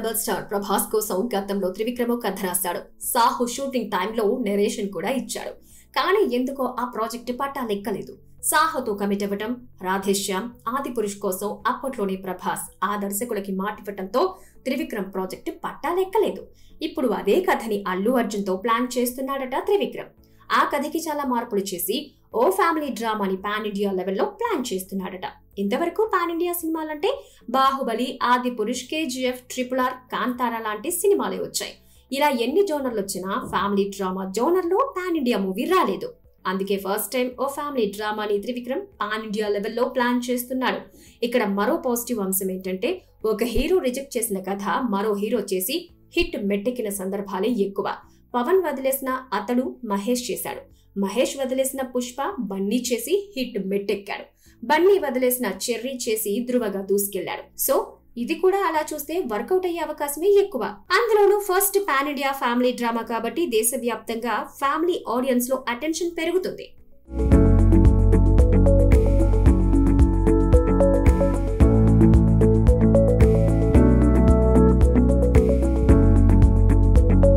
rebel star Prabhas కోసం గతంలో త్రివిక్రమ్ కథ రాశాడు సాహు షూటింగ్ టైంలో నెరేషన్ కూడా ఇచ్చాడు కానీ ఎందుకో ఆ ప్రాజెక్ట్ పట్టాలెక్కలేదు సాహోతో కమిట్ అవ్వటం రాధేశ్యామ్ ఆది పురుష్ కోసం అప్పట్లోనే ప్రభాస్ ఆ దర్శకులకి మాటివ్వటంతో త్రివిక్రమ్ ప్రాజెక్టు పట్టాలెక్కలేదు ఇప్పుడు అదే కథని అల్లు అర్జున్ తో ప్లాన్ చేస్తున్నాడట త్రివిక్రమ్ ఆ కథకి చాలా మార్పులు చేసి ఓ ఫ్యామిలీ డ్రామాని పాన్ ఇండియా లెవెల్లో ప్లాన్ చేస్తున్నాడట ఇంతవరకు పాన్ ఇండియా సినిమాలంటే Baahubali Adipurush KGF triple R Kantara లాంటి సినిమాలే వచ్చాయి ఇలా ఎన్ని జోనర్లు వచ్చినా ఫ్యామిలీ డ్రామా జోనర్లో పాన్ ఇండియా మూవీ రాలేదు అందుకే ఫస్ట్ టైం ఓ ఫ్యామిలీ డ్రామాని త్రివిక్రమ్ పాన్ ఇండియా లెవెల్లో ప్లాన్ చేస్తున్నాడు ఇక్కడ మరో పాజిటివ్ అంశం ఏంటంటే ఒక హీరో రిజెక్ట్ చేసిన కథ మరో హీరో చేసి హిట్ మెట్టెక్కిన సందర్భాలే ఎక్కువ పవన్ వదిలేసిన అతడు మహేష్ చేశాడు మహేష్ వదిలేసిన పుష్ప బన్నీ చేసి హిట్ మెట్టెక్కాడు బన్నీ వదిలేసిన చెర్రీ చేసి ధృవగా దూసుకెళ్లాడు సో ఇది కూడా అలా చూస్తే వర్కౌట్ అయ్యే అవకాశమే ఎక్కువ అందులోనూ first pan India family drama కాబట్టి దేశవ్యాప్తంగా ఫ్యామిలీ ఆడియన్స్ లో అటెన్షన్ పెరుగుతుంది